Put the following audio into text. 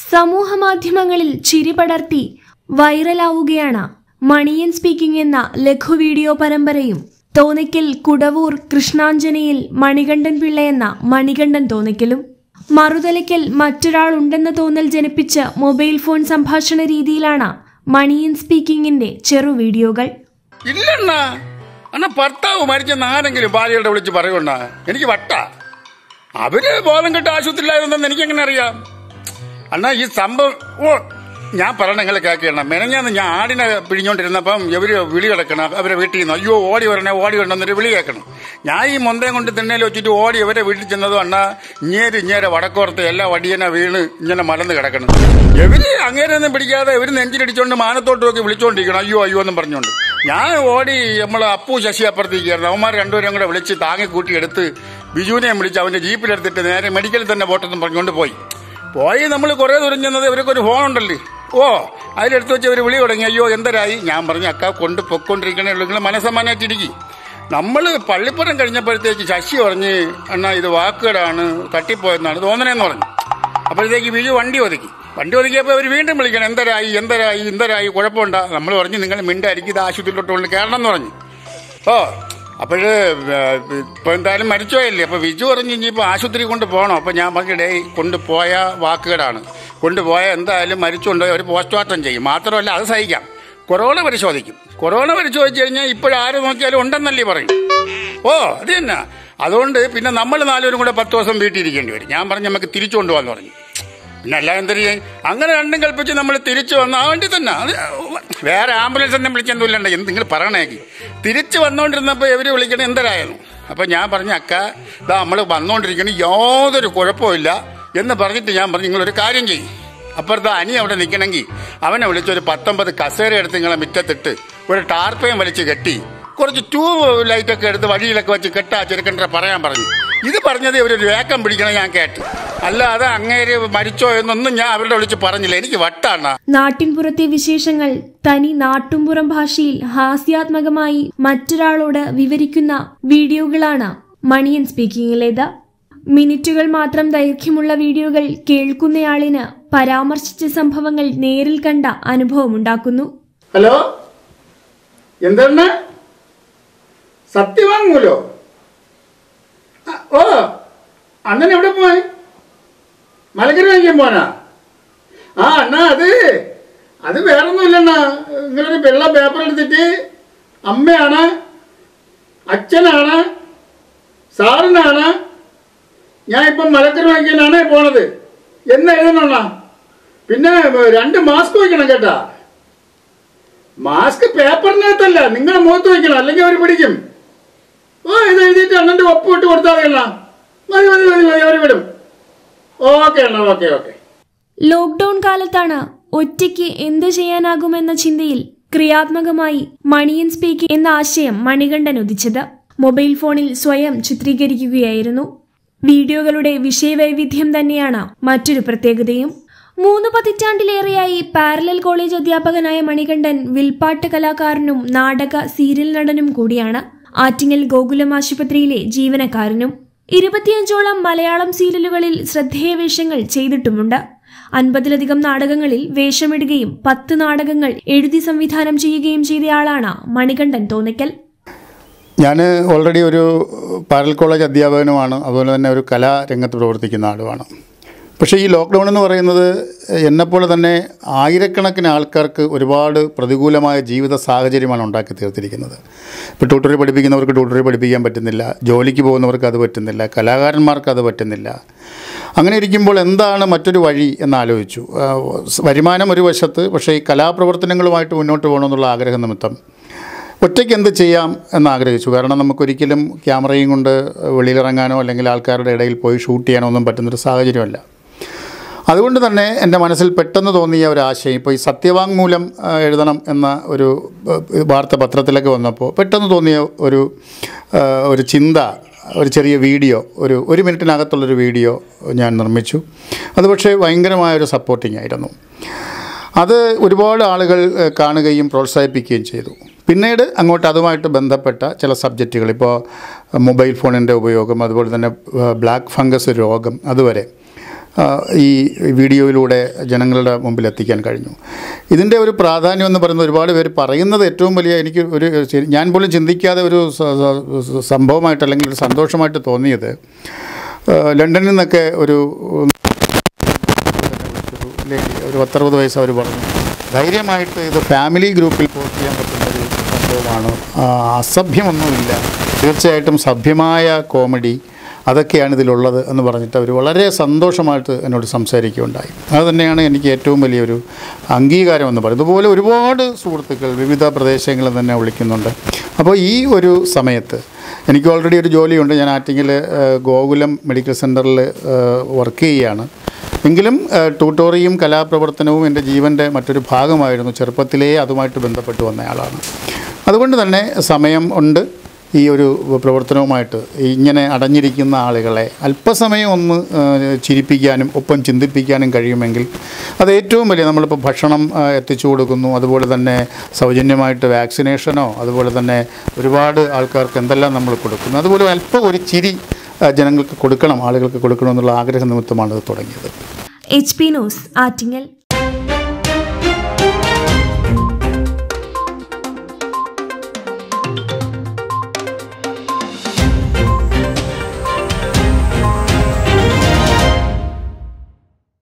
സമൂഹ മാധ്യമങ്ങളിൽ ചിരി പടർത്തി വൈറലാവുകയാണ് മണിയൻ സ്പീക്കിംഗ് എന്ന ലഘു വീഡിയോ പരമ്പരയും തോന്നിക്കൽ കുടവൂർ കൃഷ്ണാഞ്ജനയിൽ മണികണ്ഠൻ പിള്ള എന്ന മണികണ്ഠൻ തോന്നിക്കലും മറുതലയ്ക്കൽ മറ്റൊരാളുണ്ടെന്ന തോന്നൽ ജനിപ്പിച്ച മൊബൈൽ ഫോൺ സംഭാഷണ രീതിയിലാണ് മണിയൻ സ്പീക്കിംഗിന്റെ ചെറു വീഡിയോകൾ ഇല്ലണ്ണ അണ്ണ ഭർത്താവ് മരിച്ചെന്ന് ആരെങ്കിലും ഭാര്യയുടെ വിളിച്ച് പറയുണ്ണ എനിക്ക് വട്ട അവര് ബോധം കെട്ട് ആശുപത്രിയിലായിരുന്നെന്ന് എനിക്കെങ്ങനെ അറിയാം അണ്ണാ ഈ സംഭവം ഓ ഞാൻ പറയണ നിങ്ങളെ കേൾക്കണം മെനഞ്ഞാന്ന് ഞാൻ ആടിനെ പിഴിഞ്ഞോണ്ടിരുന്നപ്പം ഇവര് വിളി കിടക്കണം അവരെ വീട്ടിൽ നിന്ന് അയ്യോ ഓടി വരണേ ഓടി വരണം എന്നൊരു വിളി കേൾക്കണം ഞാൻ ഈ മൊന്തയും കൊണ്ട് തിണ്ണയിൽ വെച്ചിട്ട് ഓടി ഇവരെ വീട്ടിൽ ചെന്നതും അണ്ണാ ഇങ്ങേര് ഇങ്ങേരെ വടക്കോർത്ത് എല്ലാ വടിയനെ വീണ് ഇങ്ങനെ മലന്ന് കിടക്കണം ഇവര് അങ്ങേരൊന്നും പിടിക്കാതെ ഇവര് നെഞ്ചിലടിച്ചോണ്ട് മാനത്തോട്ട് നോക്കി വിളിച്ചോണ്ടിരിക്കണം അയ്യോ അയ്യോ എന്നും പറഞ്ഞോണ്ട് ഞാൻ ഓടി നമ്മളെ അപ്പു ശശി അപ്പുറത്തേക്കായിരുന്നു അവന്മാർ രണ്ടുപേരും കൂടെ വിളിച്ച് താങ്ങി കൂട്ടിയെടുത്ത് ബിജുവിനെയും വിളിച്ച് അവന്റെ ജീപ്പിലെടുത്തിട്ട് നേരെ മെഡിക്കലിൽ തന്നെ പോട്ടെന്നും പറഞ്ഞുകൊണ്ട് പോയി പോയി നമ്മൾ കുറെ ദൂരം ചെന്നത് ഇവർക്ക് ഒരു ഫോൺ ഉണ്ടല്ലേ ഓ അതിലെടുത്ത് വെച്ച് ഇവർ വിളി തുടങ്ങി അയ്യോ എന്തരായി ഞാൻ പറഞ്ഞു അക്ക കൊണ്ട് പൊക്കൊണ്ടിരിക്കണേ ഉള്ളൂ നിങ്ങൾ മനസ്സമാനായിട്ടിരിക്കും നമ്മൾ പള്ളിപ്പുറം കഴിഞ്ഞപ്പോഴത്തേക്ക് ശശി പറഞ്ഞ് അണ്ണാ ഇത് വാക്കുകളാണ് തട്ടിപ്പോയെന്നാണ് തോന്നണേന്ന് പറഞ്ഞു അപ്പോഴത്തേക്ക് ബിജു വണ്ടി ഒതുക്കി വണ്ടി ഒതുക്കിയപ്പോൾ അവർ വീണ്ടും വിളിക്കണം എന്തരായി എന്തരായി എന്തരായി കുഴപ്പമുണ്ടാ നമ്മൾ പറഞ്ഞു നിങ്ങൾ മിണ്ടായിരിക്കും ഇത് ആശുപത്രിയിലോട്ട് കൊണ്ട് കയറണം എന്ന് പറഞ്ഞു ഓ അപ്പോഴ് ഇപ്പൊ എന്തായാലും മരിച്ചോയല്ലേ അപ്പൊ വിജു പറഞ്ഞു ഇനിയിപ്പോ ആശുപത്രി കൊണ്ട് പോകണം അപ്പൊ ഞാൻ പറഞ്ഞു ഡേ കൊണ്ടുപോയ വാക്കുകളാണ് കൊണ്ടുപോയ എന്തായാലും മരിച്ചുകൊണ്ട് ഒരു പോസ്റ്റ്മോർട്ടം ചെയ്യും മാത്രമല്ല അത് സഹിക്കാം കൊറോണ പരിശോധിക്കും കൊറോണ പരിശോധിച്ചു കഴിഞ്ഞാൽ ഇപ്പോഴാര് നോക്കിയാലും ഉണ്ടെന്നല്ലേ പറയും ഓ അത് തന്നെ അതുകൊണ്ട് പിന്നെ നമ്മൾ നാലുപേരും കൂടെ പത്ത് ദിവസം വീട്ടിൽ ഇരിക്കേണ്ടി വരും ഞാൻ പറഞ്ഞു നമുക്ക് തിരിച്ചു കൊണ്ടുപോകാന്ന് പറഞ്ഞു പിന്നെ അല്ല എന്തൊരു ചെയ്യും? അങ്ങനെ രണ്ടും കൽപ്പിച്ച് നമ്മൾ തിരിച്ചു വന്ന ആ വണ്ടി തന്നെ അത് വേറെ ആംബുലൻസ് ഒന്നും വിളിച്ചൊന്നുമില്ലണ്ട എന്ത് നിങ്ങൾ പറയണേക്ക് തിരിച്ചു വന്നുകൊണ്ടിരുന്നപ്പോൾ ഇവര് വിളിക്കണേ എന്തരായിരുന്നു അപ്പൊ ഞാൻ പറഞ്ഞ അക്ക ഇതാ നമ്മൾ വന്നുകൊണ്ടിരിക്കണ യാതൊരു കുഴപ്പമില്ല എന്ന് പറഞ്ഞിട്ട് ഞാൻ പറഞ്ഞു നിങ്ങളൊരു കാര്യം ചെയ്യും അപ്പുറത്ത് അനി അവിടെ നിൽക്കണമെങ്കിൽ അവനെ വിളിച്ച് ഒരു പത്തൊമ്പത് കസേര എടുത്ത് നിങ്ങളെ മുറ്റത്തിട്ട് ഒരു ടാർപ്പയും വലിച്ച് കെട്ടി കുറച്ച് ട്യൂബ് ലൈറ്റൊക്കെ എടുത്ത് വഴിയിലൊക്കെ വെച്ച് കെട്ടാ ചെറുക്കണ്ട പറയാൻ പറഞ്ഞു ഇത് പറഞ്ഞത് ഇവരൊരു വേക്കം പിടിക്കണം ഞാൻ കേട്ടു അല്ലാതെ അങ്ങേര് മരിച്ചോ എന്നൊന്നും ഞാൻ അവരുടെ വിളിച്ച് പറഞ്ഞില്ല എനിക്ക് വട്ടാണ് നാട്ടിൻപുറത്തെ വിശേഷങ്ങൾ തനി നാട്ടുംപുറം ഭാഷയിൽ ഹാസ്യാത്മകമായി മറ്റൊരാളോട് വിവരിക്കുന്ന വീഡിയോകളാണ് മണിയൻ സ്പീക്കിംഗിലേത് മിനിറ്റുകൾ മാത്രം ദൈർഘ്യമുള്ള വീഡിയോകൾ കേൾക്കുന്നയാളിന് പരാമർശിച്ച സംഭവങ്ങൾ നേരിൽ കണ്ട അനുഭവമുണ്ടാക്കുന്നു ഹലോ എന്താണ് സത്യവാങ്മൂലോ ആ, ഓ അണ്ണൻ എവിടെ പോയി മലക്കര വാങ്ങിക്കാൻ പോനാ ആ അണ്ണാ അത് അത് വേറൊന്നുമില്ലണ്ണാ നിങ്ങളൊരു വെള്ള പേപ്പർ എടുത്തിട്ട് അമ്മയാണ് അച്ഛനാണ് സാറിനാണ് ഞാൻ ഇപ്പം മലക്കര വാങ്ങിക്കാനാണ് പോണത് എന്ന് എഴുതണണ്ണാ പിന്നെ രണ്ട് മാസ്ക് വയ്ക്കണം കേട്ടാ മാസ്ക് പേപ്പറിനകത്തല്ല നിങ്ങളെ മുഖത്ത് വയ്ക്കണം അല്ലെങ്കിൽ അവർ പിടിക്കും ഓ ഇത് എഴുതിയിട്ട് അണ്ണന്റെ ഒപ്പ് ഇട്ട് കൊടുത്താൽ മതി അണ്ണാ മതി മതി മതി മതി അവർ വിടും ഓക്കെ അണ്ണാ ഓക്കെ ഓക്കെ ലോക്ക്ഡൌൺ കാലത്താണ് ഒറ്റയ്ക്ക് എന്ത് ചെയ്യാനാകുമെന്ന ചിന്തയിൽ ക്രിയാത്മകമായി മണിയൻ സ്പീക്ക് എന്ന ആശയം മണികണ്ഠൻ ഉദിച്ചത് മൊബൈൽ ഫോണിൽ സ്വയം ചിത്രീകരിക്കുകയായിരുന്നു വീഡിയോകളുടെ വിഷയവൈവിധ്യം തന്നെയാണ് മറ്റൊരു പ്രത്യേകതയും മൂന്ന് പതിറ്റാണ്ടിലേറെയായി പാരലൽ കോളേജ് അധ്യാപകനായ മണികണ്ഠൻ വിൽപ്പാട്ട് കലാകാരനും നാടക സീരിയൽ നടനും കൂടിയാണ് ആറ്റിങ്ങൽ ഗോകുലം ആശുപത്രിയിലെ ജീവനക്കാരനും ഇരുപത്തിയഞ്ചോളം മലയാളം സീരിയലുകളിൽ ശ്രദ്ധേയ വേഷങ്ങൾ ചെയ്തിട്ടുമുണ്ട് അൻപതിലധികം നാടകങ്ങളിൽ വേഷമിടുകയും പത്ത് നാടകങ്ങൾ എഴുതി സംവിധാനം ചെയ്യുകയും ചെയ്തയാളാണ് മണികണ്ഠൻ തോന്നിക്കൽ ഞാൻ ഓൾറെഡി ഒരു പാരൽ കോളേജ് അധ്യാപകനുമാണ് അതുപോലെ തന്നെ ഒരു കലാരംഗത്ത് പ്രവർത്തിക്കുന്ന ആളുമാണ് പക്ഷേ ഈ ലോക്ക്ഡൗൺ എന്ന് പറയുന്നത് എന്നെപ്പോലെ തന്നെ ആയിരക്കണക്കിന് ആൾക്കാർക്ക് ഒരുപാട് പ്രതികൂലമായ ജീവിത സാഹചര്യമാണ് ഉണ്ടാക്കി തീർത്തിരിക്കുന്നത് ഇപ്പോൾ ട്യൂട്ടറി പഠിപ്പിക്കുന്നവർക്ക് ട്യൂട്ടറി പഠിപ്പിക്കാൻ പറ്റുന്നില്ല ജോലിക്ക് പോകുന്നവർക്ക് അത് പറ്റുന്നില്ല കലാകാരന്മാർക്ക് അത് പറ്റുന്നില്ല അങ്ങനെ ഇരിക്കുമ്പോൾ എന്താണ് മറ്റൊരു വഴി എന്നാലോചിച്ചു ആ, വരുമാനം ഒരു വശത്ത് പക്ഷേ ഈ കലാപ്രവർത്തനങ്ങളുമായിട്ട് മുന്നോട്ട് പോകണമെന്നുള്ള ആഗ്രഹം നിമിത്തം ഒറ്റയ്ക്ക് എന്ത് ചെയ്യാം എന്ന് ആഗ്രഹിച്ചു കാരണം നമുക്കൊരിക്കലും ക്യാമറയും കൊണ്ട് വെളിയിലിറങ്ങാനോ അല്ലെങ്കിൽ ആൾക്കാരുടെ ഇടയിൽ പോയി ഷൂട്ട് ചെയ്യാനോ ഒന്നും പറ്റുന്നൊരു സാഹചര്യമല്ല അതുകൊണ്ട് തന്നെ എൻ്റെ മനസ്സിൽ പെട്ടെന്ന് തോന്നിയ ഒരു ആശയം ഇപ്പോൾ ഈ സത്യവാങ്മൂലം ആ, എഴുതണം എന്ന ഒരു ആ, വാർത്ത പത്രത്തിലൊക്കെ വന്നപ്പോൾ പെട്ടെന്ന് തോന്നിയ ഒരു ആ, ഒരു ചിന്ത ഒരു ചെറിയ വീഡിയോ ഒരു ഒരു മിനിറ്റിനകത്തുള്ളൊരു വീഡിയോ ഞാൻ നിർമ്മിച്ചു അത് പക്ഷേ ഭയങ്കരമായൊരു സപ്പോർട്ടിംഗ് ആയിരുന്നു അത് ഒരുപാട് ആളുകൾ ഏഹ്, കാണുകയും പ്രോത്സാഹിപ്പിക്കുകയും ചെയ്തു പിന്നീട് അങ്ങോട്ട് അതുമായിട്ട് ബന്ധപ്പെട്ട ചില സബ്ജക്റ്റുകൾ ഇപ്പോൾ മൊബൈൽ ഫോണിൻ്റെ ഉപയോഗം അതുപോലെ തന്നെ ഏഹ്, ബ്ലാക്ക് ഫംഗസ് രോഗം അതുവരെ ആ, ഈ വീഡിയോയിലൂടെ ജനങ്ങളുടെ മുമ്പിൽ എത്തിക്കാൻ കഴിഞ്ഞു ഇതിൻ്റെ ഒരു പ്രാധാന്യം എന്ന് പറയുന്നത് ഒരുപാട് പേര് പറയുന്നത് ഏറ്റവും വലിയ എനിക്ക് ഒരു ശരി- ഞാൻ പോലും ചിന്തിക്കാതെ ഒരു സ- സ- സംഭവമായിട്ട് അല്ലെങ്കിൽ ഒരു സന്തോഷമായിട്ട് തോന്നിയത് ആ, ലണ്ടനിൽ നിന്നൊക്കെ ഒരു ഒരു ലേഡി ഒരു പത്തറുപത് വയസ്സ് അവർ പറഞ്ഞു ധൈര്യമായിട്ട് ഇത് ഫാമിലി ഗ്രൂപ്പിൽ പോസ്റ്റ് ചെയ്യാൻ പറ്റുന്ന ഒരു സംഭവമാണ് ആ, അസഭ്യമൊന്നുമില്ല തീർച്ചയായിട്ടും സഭ്യമായ കോമഡി അതൊക്കെയാണ് ഇതിലുള്ളത് എന്ന് പറഞ്ഞിട്ട് അവർ വളരെ സന്തോഷമായിട്ട് എന്നോട് സംസാരിക്കുകയുണ്ടായി അത് തന്നെയാണ് എനിക്ക് ഏറ്റവും വലിയൊരു അംഗീകാരം എന്ന് പറയുന്നത് ഇതുപോലെ ഒരുപാട് സുഹൃത്തുക്കൾ വിവിധ പ്രദേശങ്ങളിൽ തന്നെ വിളിക്കുന്നുണ്ട് അപ്പോൾ ഈ ഒരു സമയത്ത് എനിക്ക് ഓൾറെഡി ഒരു ജോലിയുണ്ട് ഞാൻ ആറ്റിങ്ങിൽ ഗോകുലം മെഡിക്കൽ സെൻറ്ററിൽ വർക്ക് ചെയ്യുകയാണ് എങ്കിലും ഏഹ്, ട്യൂട്ടോറിയും കലാപ്രവർത്തനവും എൻ്റെ ജീവൻ്റെ മറ്റൊരു ഭാഗമായിരുന്നു ചെറുപ്പത്തിലേ അതുമായിട്ട് ബന്ധപ്പെട്ട് വന്നയാളാണ് അതുകൊണ്ട് തന്നെ സമയം ഉണ്ട് ഈ ഒരു പ്രവർത്തനവുമായിട്ട് ഇങ്ങനെ അടഞ്ഞിരിക്കുന്ന ആളുകളെ അല്പസമയം ഒന്ന് ഏഹ്, ചിരിപ്പിക്കാനും ഒപ്പം ചിന്തിപ്പിക്കാനും കഴിയുമെങ്കിൽ അത് ഏറ്റവും വലിയ നമ്മളിപ്പോൾ ഭക്ഷണം ഏഹ്, എത്തിച്ചു കൊടുക്കുന്നു അതുപോലെ തന്നെ സൗജന്യമായിട്ട് വാക്സിനേഷനോ അതുപോലെ തന്നെ ഒരുപാട് ആൾക്കാർക്ക് എന്തെല്ലാം നമ്മൾ കൊടുക്കുന്നു അതുപോലെ അല്പം ഒരു ചിരി ഏഹ്, ജനങ്ങൾക്ക് കൊടുക്കണം ആളുകൾക്ക് കൊടുക്കണം എന്നുള്ള ആഗ്രഹ നിമിത്തമാണ് ഇത് തുടങ്ങിയത് എച്ച് പി ന്യൂസ് ആറ്റിങ്ങൽ